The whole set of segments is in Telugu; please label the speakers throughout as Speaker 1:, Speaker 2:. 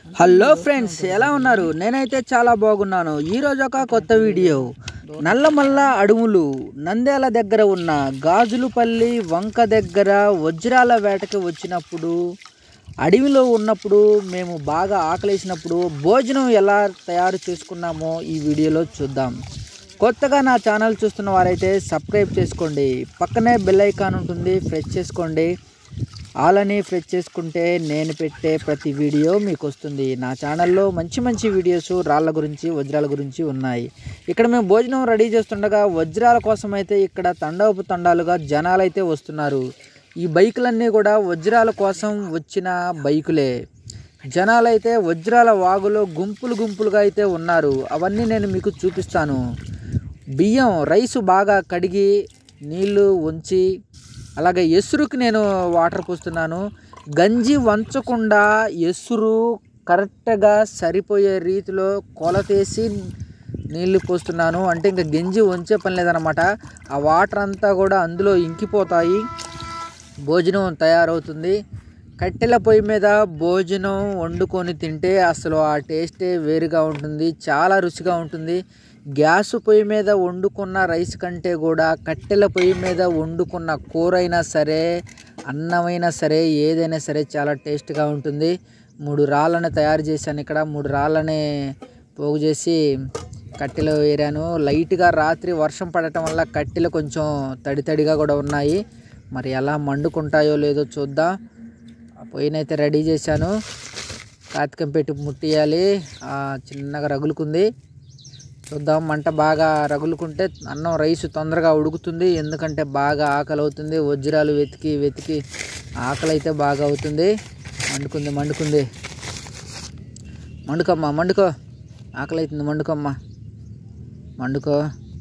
Speaker 1: హలో ఫ్రెండ్స్ ఎలా ఉన్నారు నేనైతే చాలా బాగున్నాను ఈరోజు ఒక కొత్త వీడియో నల్లమల్ల అడవులు నంద్యాల దగ్గర ఉన్న గాజులపల్లి వంక దగ్గర వజ్రాల వేటకి వచ్చినప్పుడు అడవిలో ఉన్నప్పుడు మేము బాగా ఆకలేసినప్పుడు భోజనం ఎలా తయారు చేసుకున్నామో ఈ వీడియోలో చూద్దాం కొత్తగా నా ఛానల్ చూస్తున్న వారైతే సబ్స్క్రైబ్ చేసుకోండి పక్కనే బెల్ ఐకాన్ ఉంటుంది ప్రెస్ చేసుకోండి ఆలని ప్రెస్ చేసుకుంటే నేను పెట్టే ప్రతి వీడియో మీకు వస్తుంది నా ఛానల్లో మంచి మంచి వీడియోస్ రాళ్ళ గురించి వజ్రాల గురించి ఉన్నాయి ఇక్కడ మేము భోజనం రెడీ చేస్తుండగా వజ్రాల కోసం అయితే ఇక్కడ తండోపు తండాలుగా జనాలు అయితే వస్తున్నారు ఈ బైకులన్నీ కూడా వజ్రాల కోసం వచ్చిన బైకులే జనాలైతే వజ్రాల వాగులో గుంపులు గుంపులుగా అయితే ఉన్నారు అవన్నీ నేను మీకు చూపిస్తాను బియ్యం రైసు బాగా కడిగి నీళ్లు ఉంచి అలాగే ఎసురుకి నేను వాటర్ పోస్తున్నాను గంజి వంచకుండా ఎసురు కరెక్ట్గా సరిపోయే రీతిలో కొలతేసి నీళ్లు పోస్తున్నాను అంటే ఇంకా గంజి వంచే పని లేదనమాట ఆ వాటర్ అంతా కూడా అందులో ఇంకిపోతాయి భోజనం తయారవుతుంది కట్టెల పొయ్యి మీద భోజనం వండుకొని తింటే అసలు ఆ టేస్టే వేరుగా ఉంటుంది చాలా రుచిగా ఉంటుంది గ్యాస్ పొయ్యి మీద వండుకున్న రైస్ కంటే కూడా కట్టెల పొయ్యి మీద వండుకున్న కూర అయినా సరే అన్నమైనా సరే ఏదైనా సరే చాలా టేస్ట్గా ఉంటుంది మూడు రాళ్ళని తయారు చేశాను ఇక్కడ మూడు రాళ్ళని పోగు చేసి కట్టెలు వేరాను లైట్గా రాత్రి వర్షం పడటం వల్ల కట్టెలు కొంచెం తడి తడిగా కూడా ఉన్నాయి మరి ఎలా మండుకుంటాయో లేదో చూద్దాం ఆ పొయ్యినైతే రెడీ చేశాను కాతికం పెట్టి ముట్టియాలి ఆ చిన్నగా రగులుకుంది చూద్దాం మంట బాగా రగులుకుంటే అన్నం రైస్ తొందరగా ఉడుకుతుంది ఎందుకంటే బాగా ఆకలి అవుతుంది వజ్రాలు వెతికి వెతికి ఆకలి అయితే బాగా అవుతుంది మండుకుంది మండుకుంది మండుకోమ్మా మండుకో ఆకలి అవుతుంది మండుకోమ్మా మండుకో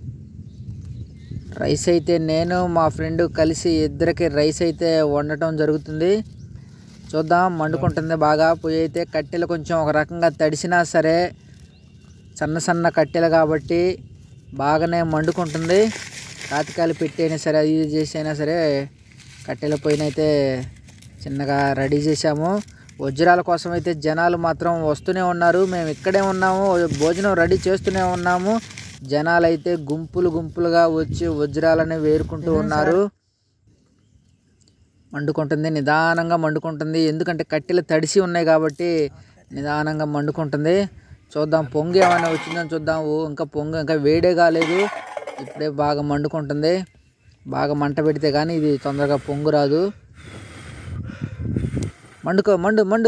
Speaker 1: రైస్ అయితే నేను మా ఫ్రెండ్ కలిసి ఇద్దరికి రైస్ అయితే వండటం జరుగుతుంది చూద్దాం మండుకుంటుంది బాగా పొయ్యి అయితే కట్టెలు కొంచెం ఒక రకంగా తడిసినా సరే సన్న సన్న కట్టెలు కాబట్టి బాగానే మండుకుంటుంది కాతికాయలు పెట్టైనా సరే అది ఇది చేసి అయినా సరే కట్టెల పొయ్యిన అయితే చిన్నగా రెడీ చేసాము వజ్రాల కోసం అయితే జనాలు మాత్రం వస్తూనే ఉన్నారు మేము ఇక్కడే ఉన్నాము భోజనం రెడీ చేస్తూనే ఉన్నాము జనాలు అయితే గుంపులు గుంపులుగా వచ్చి వజ్రాలని వేరుకుంటూ ఉన్నారు మండుకుంటుంది నిదానంగా మండుకుంటుంది ఎందుకంటే కట్టెలు తడిసి ఉన్నాయి కాబట్టి నిదానంగా మండుకుంటుంది చూద్దాం పొంగు ఏమైనా వచ్చిందని చూద్దాం ఓ ఇంకా పొంగు ఇంకా వేడే కాలేదు ఇప్పుడే బాగా మండుకుంటుంది బాగా మంట పెడితే కానీ ఇది తొందరగా పొంగు రాదు మండుకో మండు మండు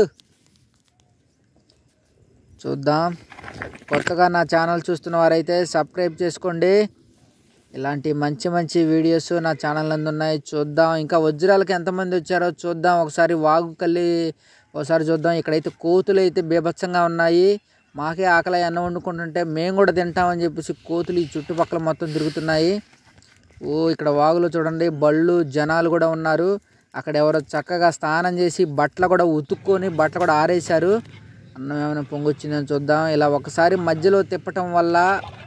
Speaker 1: చూద్దాం కొత్తగా నా ఛానల్ చూస్తున్న వారైతే సబ్స్క్రైబ్ చేసుకోండి ఇలాంటి మంచి మంచి వీడియోస్ నా ఛానల్ నందు ఉన్నాయి చూద్దాం ఇంకా వజ్రాలకి ఎంతమంది వచ్చారో చూద్దాం ఒకసారి వాగు కల్లి ఒకసారి చూద్దాం ఇక్కడైతే కోతులు అయితే బీభత్సంగా ఉన్నాయి మాకే ఆకలి అన్నం వండుకుంటుంటే మేము కూడా తింటామని చెప్పేసి కోతులు ఈ చుట్టుపక్కల మొత్తం తిరుగుతున్నాయి ఓ ఇక్కడ వాగులో చూడండి బళ్ళు జనాలు కూడా ఉన్నారు అక్కడ ఎవరో చక్కగా స్నానం చేసి బట్టలు కూడా ఉతుక్కొని బట్టలు కూడా ఆరేశారు అన్నం ఏమైనా పొంగొచ్చిందని చూద్దాం ఇలా ఒకసారి మధ్యలో తిప్పటం వల్ల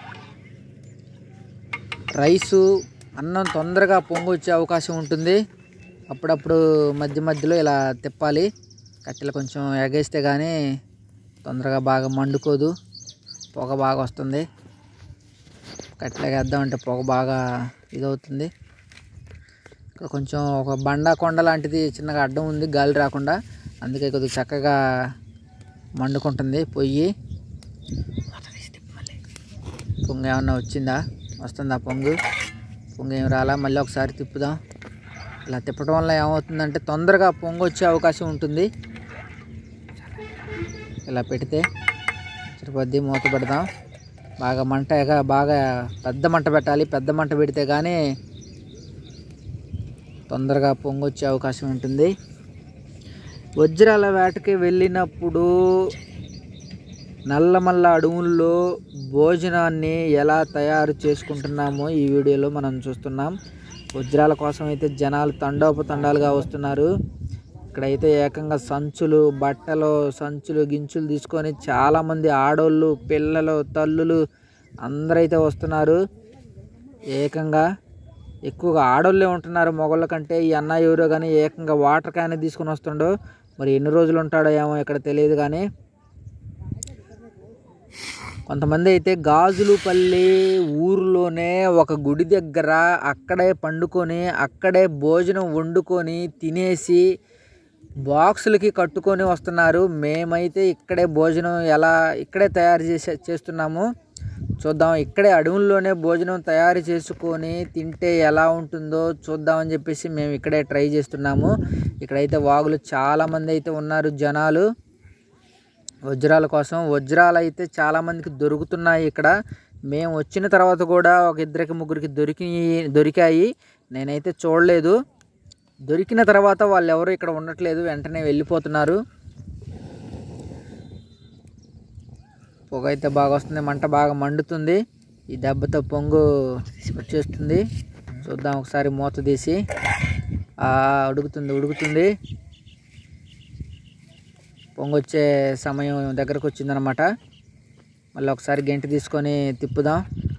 Speaker 1: రైసు అన్నం తొందరగా పొంగు వచ్చే అవకాశం ఉంటుంది అప్పుడప్పుడు మధ్య మధ్యలో ఇలా తిప్పాలి కట్టెలు కొంచెం ఎగేస్తే కానీ తొందరగా బాగా మండుకోదు పొగ బాగా వస్తుంది కట్టెలు వేద్దామంటే పొగ బాగా ఇదవుతుంది ఇక్కడ కొంచెం ఒక బండ కొండ లాంటిది చిన్నగా అడ్డం ఉంది గాలి రాకుండా అందుకే కొద్దిగా చక్కగా మండుకుంటుంది పొయ్యి పొంగు ఏమన్నా వచ్చిందా వస్తుందా పొంగు పొంగు ఏం రాలా మళ్ళీ ఒకసారి తిప్పుదాం ఇలా తిప్పడం వల్ల ఏమవుతుందంటే తొందరగా పొంగు వచ్చే అవకాశం ఉంటుంది ఇలా పెడితే సరిపోద్ది మూత పెడదాం బాగా మంట ఎగ బాగా పెద్ద మంట పెట్టాలి పెద్ద మంట పెడితే కానీ తొందరగా పొంగు వచ్చే అవకాశం ఉంటుంది వజ్రాల వేటకి వెళ్ళినప్పుడు నల్లమల్ల అడవుల్లో భోజనాన్ని ఎలా తయారు చేసుకుంటున్నామో ఈ వీడియోలో మనం చూస్తున్నాం వజ్రాల కోసం అయితే జనాలు తండోపతండాలుగా వస్తున్నారు ఇక్కడైతే ఏకంగా సంచులు బట్టలు సంచులు గించులు తీసుకొని చాలామంది ఆడోళ్ళు పిల్లలు తల్లులు అందరైతే వస్తున్నారు ఏకంగా ఎక్కువగా ఆడోళ్ళే ఉంటున్నారు మొగళ్ళ కంటే ఈ అన్న ఎవరో కానీ ఏకంగా వాటర్ క్యాన్ తీసుకొని వస్తుండో మరి ఎన్ని రోజులు ఉంటాడో ఏమో ఇక్కడ తెలియదు కానీ కొంతమంది అయితే గాజులపల్లి ఊరిలోనే ఒక గుడి దగ్గర అక్కడే పండుకొని అక్కడే భోజనం వండుకొని తినేసి బాక్సులకి కట్టుకొని వస్తున్నారు మేమైతే ఇక్కడే భోజనం ఎలా ఇక్కడే తయారు చేసే చేస్తున్నాము చూద్దాం ఇక్కడే అడవుల్లోనే భోజనం తయారు చేసుకొని తింటే ఎలా ఉంటుందో చూద్దామని చెప్పేసి మేము ఇక్కడే ట్రై చేస్తున్నాము ఇక్కడైతే వాగులు చాలామంది అయితే ఉన్నారు జనాలు వజ్రాల కోసం వజ్రాలు అయితే చాలామందికి దొరుకుతున్నాయి ఇక్కడ మేము వచ్చిన తర్వాత కూడా ఒక ఇద్దరికి ముగ్గురికి దొరికి దొరికాయి నేనైతే చూడలేదు దొరికిన తర్వాత వాళ్ళు ఎవరు ఇక్కడ ఉండట్లేదు వెంటనే వెళ్ళిపోతున్నారు పొగ అయితే బాగా వస్తుంది మంట బాగా మండుతుంది ఈ దెబ్బతో పొంగు వచ్చేస్తుంది చూద్దాం ఒకసారి మూత తీసి ఆ, ఉడుకుతుంది ఉడుకుతుంది పొంగు వచ్చే సమయం దగ్గరకు వచ్చిందనమాట మళ్ళీ ఒకసారి గెంటి తీసుకొని తిప్పుదాం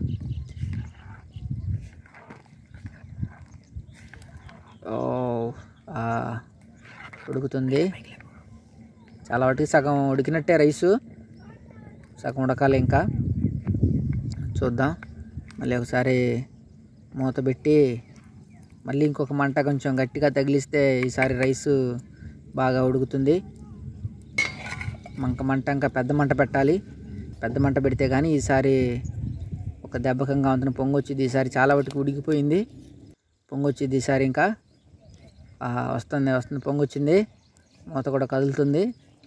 Speaker 1: ఓ ఆ, ఉడుకుతుంది చాలా వాటికి సగం ఉడికినట్టే రైసు సగం ఉడకాలి ఇంకా చూద్దాం మళ్ళీ ఒకసారి మూత పెట్టి మళ్ళీ ఇంకొక మంట కొంచెం గట్టిగా తగిలిస్తే ఈసారి రైసు బాగా ఉడుకుతుంది మంక మంట ఇంకా పెద్ద మంట పెట్టాలి పెద్ద మంట పెడితే కానీ ఈసారి ఒక దెబ్బకంగా ఉంటుంది పొంగు వచ్చింది ఈసారి చాలా వాటికి ఉడికిపోయింది పొంగు వచ్చింది ఈసారి ఇంకా ఆ, వస్తుంది వస్తుంది పొంగు వచ్చింది మూత కూడా కదులుతుంది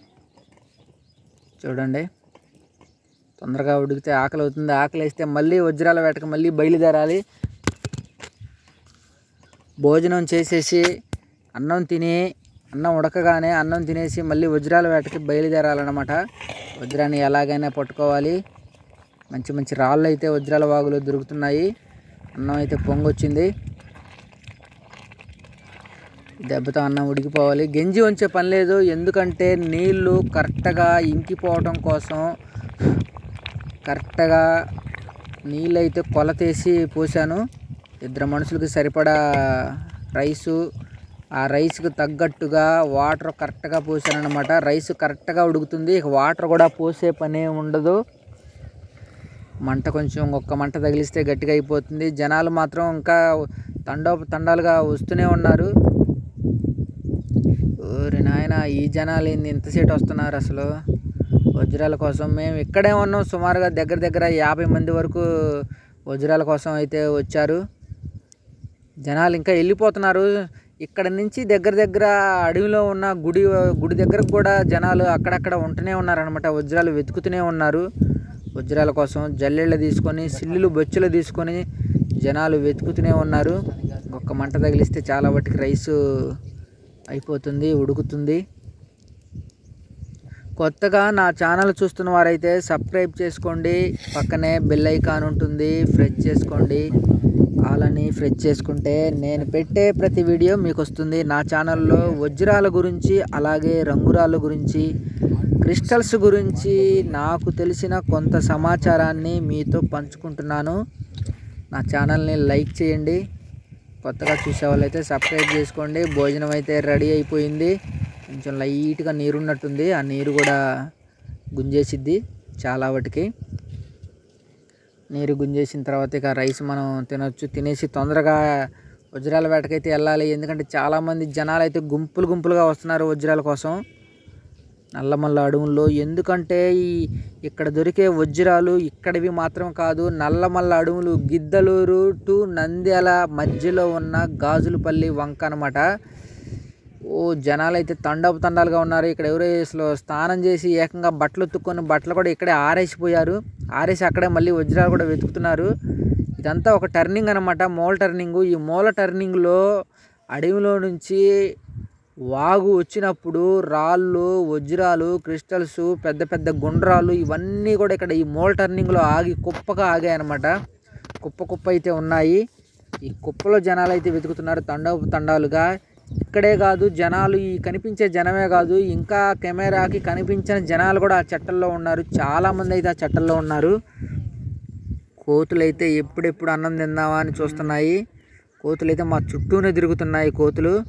Speaker 1: చూడండి తొందరగా ఉడికితే ఆకలి అవుతుంది ఆకలి వేస్తే మళ్ళీ వజ్రాల వేటకు మళ్ళీ బయలుదేరాలి భోజనం చేసేసి అన్నం తిని అన్నం ఉడకగానే అన్నం తినేసి మళ్ళీ వజ్రాల వేటకి బయలుదేరాలన్నమాట వజ్రాన్ని ఎలాగైనా పట్టుకోవాలి మంచి మంచి రాళ్ళు అయితే వజ్రాల వాగులో దొరుకుతున్నాయి అన్నం అయితే పొంగొచ్చింది దెబ్బతో అన్నం ఉడికిపోవాలి గెంజి ఉంచే పని లేదు ఎందుకంటే నీళ్ళు కరెక్ట్గా ఇంకిపోవటం కోసం కరెక్ట్గా నీళ్ళు అయితే కొలతేసి పోసాను ఇద్దరు మనుషులకి సరిపడా రైసు ఆ రైస్కి తగ్గట్టుగా వాటర్ కరెక్ట్గా పోసాను అనమాట రైస్ కరెక్ట్గా ఉడుకుతుంది ఇక వాటర్ కూడా పోసే పనే ఉండదు మంట కొంచెం ఒక్క మంట తగిలిస్తే గట్టిగా అయిపోతుంది జనాలు మాత్రం ఇంకా తండోప తండాలుగా వస్తూనే ఉన్నారు ఓరి నాయన ఈ జనాలు ఏంది ఇంతసేటు వస్తున్నారు అసలు వజ్రాల కోసం మేము ఇక్కడే ఉన్నాం సుమారుగా దగ్గర దగ్గర యాభై మంది వరకు వజ్రాల కోసం అయితే వచ్చారు జనాలు ఇంకా వెళ్ళిపోతున్నారు ఇక్కడ నుంచి దగ్గర దగ్గర అడవిలో ఉన్న గుడి గుడి దగ్గరకు కూడా జనాలు అక్కడక్కడ ఉంటూనే ఉన్నారనమాట వజ్రాలు వెతుకుతూనే ఉన్నారు వజ్రాల కోసం జల్లెళ్ళు తీసుకొని సిల్లులు బొచ్చులు తీసుకొని జనాలు వెతుకుతూనే ఉన్నారు ఒక్క మంట తగిలిస్తే చాలా వాటికి రైసు అయిపోతుంది ఉడుకుతుంది కొత్తగా నా ఛానల్ చూస్తున్న వారైతే సబ్స్క్రైబ్ చేసుకోండి పక్కనే బెల్ ఐకాన్ ఉంటుంది ఫ్రెష్ చేసుకోండి అలాని ఫ్రెష్ చేసుకుంటే నేను పెట్టే ప్రతి వీడియో మీకు వస్తుంది నా ఛానల్లో వజ్రాల గురించి అలాగే రంగురాళ్ళ గురించి క్రిస్టల్స్ గురించి నాకు తెలిసిన కొంత సమాచారాన్ని మీతో పంచుకుంటున్నాను నా ఛానల్ని లైక్ చేయండి కొత్తగా చూసే వాళ్ళైతే సబ్స్క్రైబ్ చేసుకోండి భోజనం అయితే రెడీ అయిపోయింది కొంచెం లైట్గా నీరు ఉన్నట్టుంది ఆ నీరు కూడా గుంజేసిద్ది చాలా వాటికి నీరు గుంజేసిన తర్వాత ఇక రైస్ మనం తినొచ్చు తినేసి తొందరగా వజ్రాల వేటకైతే వెళ్ళాలి ఎందుకంటే చాలామంది జనాలు అయితే గుంపులు గుంపులుగా వస్తున్నారు వజ్రాల కోసం నల్లమల్ల అడవుల్లో ఎందుకంటే ఈ ఇక్కడ దొరికే వజ్రాలు ఇక్కడివి మాత్రం కాదు నల్లమల్ల అడవులు గిద్దలూరు టు నంద్యాల మధ్యలో ఉన్న గాజులపల్లి వంక అనమాట ఓ జనాలు అయితే తండపు తండాలుగా ఉన్నారు ఇక్కడ ఎవరో అసలు స్నానం చేసి ఏకంగా బట్టలు ఉతుక్కొని బట్టలు కూడా ఇక్కడే ఆరేసిపోయారు ఆరేసి అక్కడే మళ్ళీ వజ్రాలు కూడా వెతుకుతున్నారు ఇదంతా ఒక టర్నింగ్ అనమాట మూల టర్నింగ్ ఈ మూల టర్నింగ్లో అడవిలో నుంచి వాగు వచ్చినప్పుడు రాళ్ళు వజ్రాలు క్రిస్టల్స్ పెద్ద పెద్ద గుండ్రాలు ఇవన్నీ కూడా ఇక్కడ ఈ మూల టర్నింగ్లో ఆగి కుప్పగా ఆగాయి అనమాట కుప్ప కుప్ప అయితే ఉన్నాయి ఈ కుప్పలో జనాలు అయితే వెతుకుతున్నారు తండపు తండాలుగా ఇక్కడే కాదు జనాలు ఈ కనిపించే జనమే కాదు ఇంకా కెమెరాకి కనిపించిన జనాలు కూడా ఆ చెట్టల్లో ఉన్నారు చాలామంది అయితే ఆ చెట్టల్లో ఉన్నారు కోతులు అయితే ఎప్పుడెప్పుడు అన్నం తిందామా అని చూస్తున్నాయి కోతులు అయితే మా చుట్టూనే తిరుగుతున్నాయి కోతులు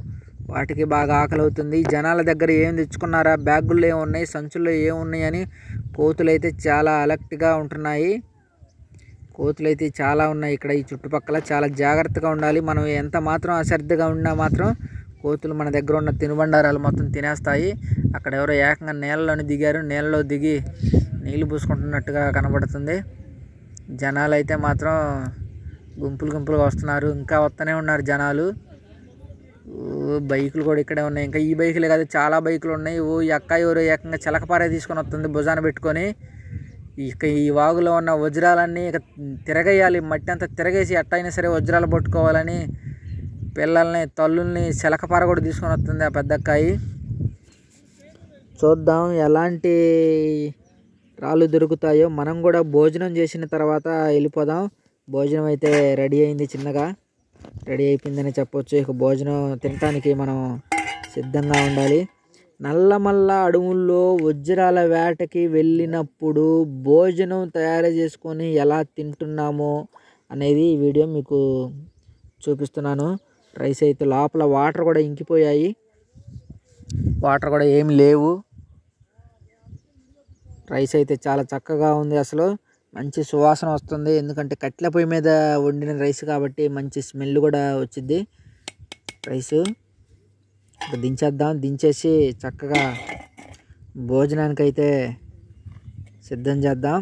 Speaker 1: వాటికి బాగా ఆకలి అవుతుంది జనాల దగ్గర ఏం తెచ్చుకున్నారా బ్యాగుల్లో ఏమున్నాయి సంచుల్లో ఏమున్నాయి అని కోతులు అయితే చాలా అలర్ట్గా ఉంటున్నాయి కోతులు అయితే చాలా ఉన్నాయి ఇక్కడ ఈ చుట్టుపక్కల చాలా జాగ్రత్తగా ఉండాలి మనం ఎంత మాత్రం అశ్రద్ధగా ఉన్నా మాత్రం కోతులు మన దగ్గర ఉన్న తినుబండారాలు మొత్తం తినేస్తాయి అక్కడ ఎవరో ఏకంగా నీళ్ళలోని దిగారు నీళ్ళలో దిగి నీళ్లు పూసుకుంటున్నట్టుగా కనబడుతుంది జనాలు అయితే మాత్రం గుంపులు గుంపులుగా వస్తున్నారు ఇంకా వస్తూనే ఉన్నారు జనాలు ఓ బైకులు కూడా ఇక్కడే ఉన్నాయి ఇంకా ఈ బైకులే కాదు చాలా బైకులు ఉన్నాయి ఓ ఈ అక్క ఎవరు ఏకంగా చిలకపారే తీసుకొని వస్తుంది భుజాన పెట్టుకొని ఇక ఈ వాగులో ఉన్న వజ్రాలన్నీ ఇక తిరగేయాలి మట్టి అంతా తిరగేసి ఎట్టయినా సరే వజ్రాలు పట్టుకోవాలని పిల్లల్ని తల్లుల్ని చిలకపార కూడా తీసుకొని వస్తుంది ఆ పెద్ద అక్కాయి చూద్దాం ఎలాంటి రాళ్ళు దొరుకుతాయో మనం కూడా భోజనం చేసిన తర్వాత వెళ్ళిపోదాం భోజనం అయితే రెడీ అయింది చిన్నగా రెడీ అయిపోయిందని చెప్పొచ్చు ఇక భోజనం తినటానికి మనం సిద్ధంగా ఉండాలి నల్లమల్ల అడవుల్లో వజ్రాల వేటకి వెళ్ళినప్పుడు భోజనం తయారు చేసుకొని ఎలా తింటున్నామో అనేది ఈ వీడియో మీకు చూపిస్తున్నాను రైస్ అయితే లోపల వాటర్ కూడా ఇంకిపోయాయి వాటర్ కూడా ఏమి లేవు రైస్ అయితే చాలా చక్కగా ఉంది అసలు మంచి సువాసన వస్తుంది ఎందుకంటే కట్టెల పొయ్యి మీద వండిన రైస్ కాబట్టి మంచి స్మెల్ కూడా వచ్చింది రైస్ ఇక దించేద్దాం దించేసి చక్కగా భోజనానికి అయితే సిద్ధం చేద్దాం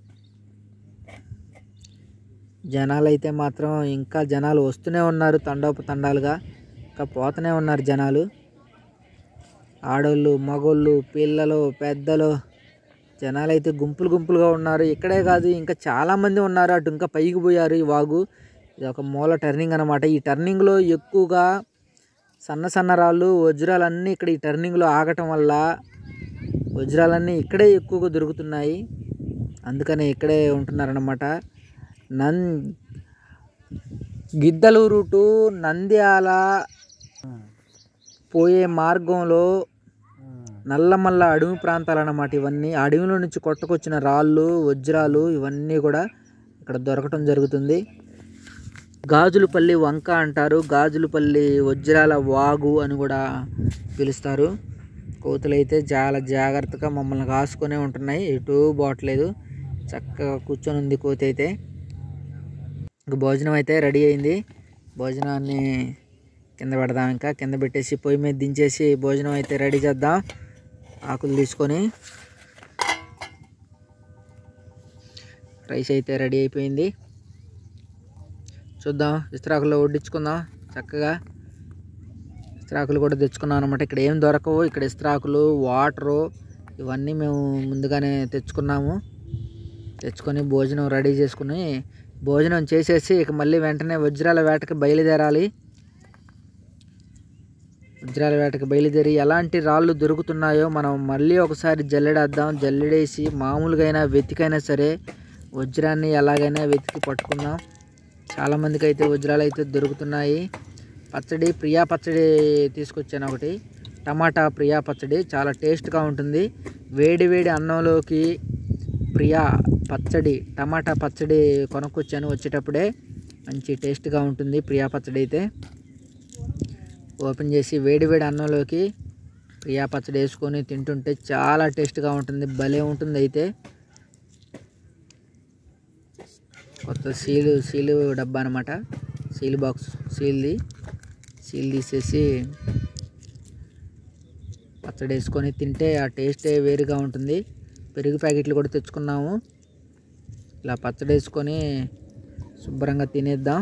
Speaker 1: జనాలు అయితే మాత్రం ఇంకా జనాలు వస్తూనే ఉన్నారు తండోపు తండాలుగా ఇంకా పోతూనే ఉన్నారు జనాలు ఆడోళ్ళు మగోళ్ళు పిల్లలు పెద్దలు జనాలు అయితే గుంపులు గుంపులుగా ఉన్నారు ఇక్కడే కాదు ఇంకా చాలా మంది ఉన్నారు అటు ఇంకా పైకి పోయారు ఈ వాగు ఇది ఒక మూల టర్నింగ్ అనమాట ఈ టర్నింగ్లో ఎక్కువగా సన్న సన్న రాళ్ళు వజ్రాలన్నీ ఇక్కడ ఈ టర్నింగ్లో ఆగటం వల్ల వజ్రాలన్నీ ఇక్కడే ఎక్కువగా దొరుకుతున్నాయి అందుకని ఇక్కడే ఉంటున్నారన్నమాట నం గిద్దలూరు టు నంద్యాల పోయే మార్గంలో నల్లమల్ల అడవి ప్రాంతాలు అన్నమాట ఇవన్నీ అడవిలో నుంచి కొట్టుకొచ్చిన రాళ్ళు వజ్రాలు ఇవన్నీ కూడా ఇక్కడ దొరకటం జరుగుతుంది గాజులపల్లి వంక అంటారు గాజులపల్లి వజ్రాల వాగు అని కూడా పిలుస్తారు కోతులు అయితే చాలా జాగ్రత్తగా మమ్మల్ని కాసుకొనే ఉంటున్నాయి ఎటు పోవట్లేదు చక్కగా కూర్చొని ఉంది కోతి అయితే ఇంక భోజనం అయితే రెడీ అయింది భోజనాన్ని కింద పెడదాం ఇంకా కింద పెట్టేసి పొయ్యి మీద దించేసి భోజనం అయితే రెడీ చేద్దాం ఆకులు తీసుకొని రైస్ అయితే రెడీ అయిపోయింది చూద్దాం ఇస్త్రాకుల్లో వడ్డించుకుందాం చక్కగా ఇస్త్రాకులు కూడా తెచ్చుకున్నాం అనమాట ఇక్కడ ఏం దొరకవు ఇక్కడ ఇస్త్రాకులు వాటరు ఇవన్నీ మేము ముందుగానే తెచ్చుకున్నాము తెచ్చుకొని భోజనం రెడీ చేసుకుని భోజనం చేసేసి ఇక మళ్ళీ వెంటనే వజ్రాల వేటకి బయలుదేరాలి వజ్రాల వేటకి బయలుదేరి ఎలాంటి రాళ్ళు దొరుకుతున్నాయో మనం మళ్ళీ ఒకసారి జల్లెడేద్దాం జల్లెడేసి మామూలుగా అయినా వెతికైనా సరే వజ్రాన్ని ఎలాగైనా వెతికి పట్టుకుందాం చాలామందికి అయితే వజ్రాలు అయితే దొరుకుతున్నాయి పచ్చడి ప్రియా పచ్చడి తీసుకొచ్చాను ఒకటి టమాటా ప్రియా పచ్చడి చాలా టేస్ట్గా ఉంటుంది వేడి వేడి అన్నంలోకి ప్రియా పచ్చడి టమాటా పచ్చడి కొనుక్కొచ్చాను వచ్చేటప్పుడే మంచి టేస్ట్గా ఉంటుంది ప్రియా పచ్చడి అయితే ఓపెన్ చేసి వేడి వేడి అన్నంలోకి ప్రియా పచ్చడి వేసుకొని తింటుంటే చాలా టేస్ట్గా ఉంటుంది భలే ఉంటుంది అయితే కొత్త సీలు సీలు డబ్బా అనమాట సీల్ బాక్స్ సీల్ది సీల్ తీసేసి పచ్చడి వేసుకొని తింటే ఆ టేస్టే వేరుగా ఉంటుంది పెరుగు ప్యాకెట్లు కూడా తెచ్చుకున్నాము ఇలా పచ్చడి వేసుకొని శుభ్రంగా తినేద్దాం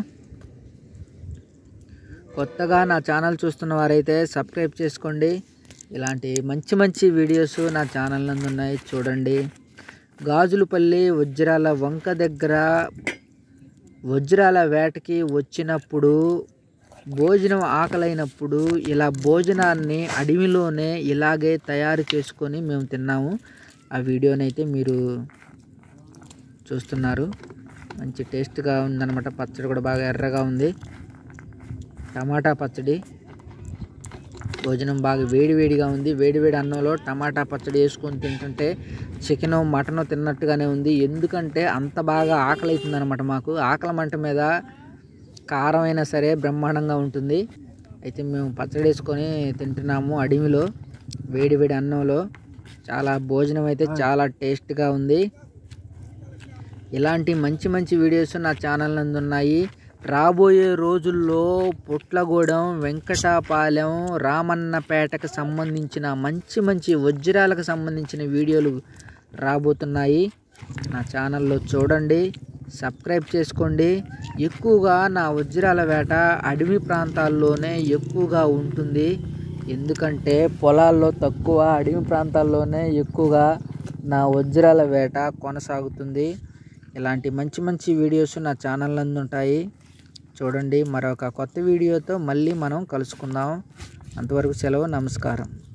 Speaker 1: కొత్తగా నా ఛానల్ చూస్తున్న వారైతే సబ్స్క్రైబ్ చేసుకోండి ఇలాంటి మంచి మంచి వీడియోస్ నా ఛానల్ నందు ఉన్నాయి చూడండి గాజులపల్లి వజ్రాల వంక దగ్గర వజ్రాల వేటకి వచ్చినప్పుడు భోజనం ఆకలైనప్పుడు ఇలా భోజనాన్ని అడవిలోనే ఇలాగే తయారు చేసుకొని మేము తిన్నాము ఆ వీడియోని అయితే మీరు చూస్తున్నారు మంచి టేస్ట్గా ఉందన్నమాట పచ్చడి కూడా బాగా ఎర్రగా ఉంది టమాటా పచ్చడి భోజనం బాగా వేడి వేడిగా ఉంది వేడి వేడి అన్నంలో టమాటా పచ్చడి వేసుకొని తింటుంటే చికెన్ మటన్ తిన్నట్టుగానే ఉంది ఎందుకంటే అంత బాగా ఆకలి అవుతుంది అనమాట మాకు ఆకలి మంట మీద కారం అయినా సరే బ్రహ్మాండంగా ఉంటుంది అయితే మేము పచ్చడి వేసుకొని తింటున్నాము అడవిలో వేడి వేడి అన్నంలో చాలా భోజనం అయితే చాలా టేస్ట్గా ఉంది ఇలాంటి మంచి మంచి వీడియోస్ నా ఛానల్ నందు ఉన్నాయి రాబోయే రోజుల్లో పుట్లగూడెం వెంకటాపాలెం రామన్నపేటకు సంబంధించిన మంచి మంచి వజ్రాలకు సంబంధించిన వీడియోలు రాబోతున్నాయి నా ఛానల్లో చూడండి సబ్స్క్రైబ్ చేసుకోండి ఎక్కువగా నా వజ్రాల వేట అడవి ప్రాంతాల్లోనే ఎక్కువగా ఉంటుంది ఎందుకంటే పొలాల్లో తక్కువ అడవి ప్రాంతాల్లోనే ఎక్కువగా నా వజ్రాల వేట కొనసాగుతుంది ఇలాంటి మంచి మంచి వీడియోస్ నా ఛానల్ నందు ఉంటాయి చూడండి మరొక కొత్త వీడియోతో మళ్ళీ మనం కలుసుకుందాం అంతవరకు సెలవు నమస్కారం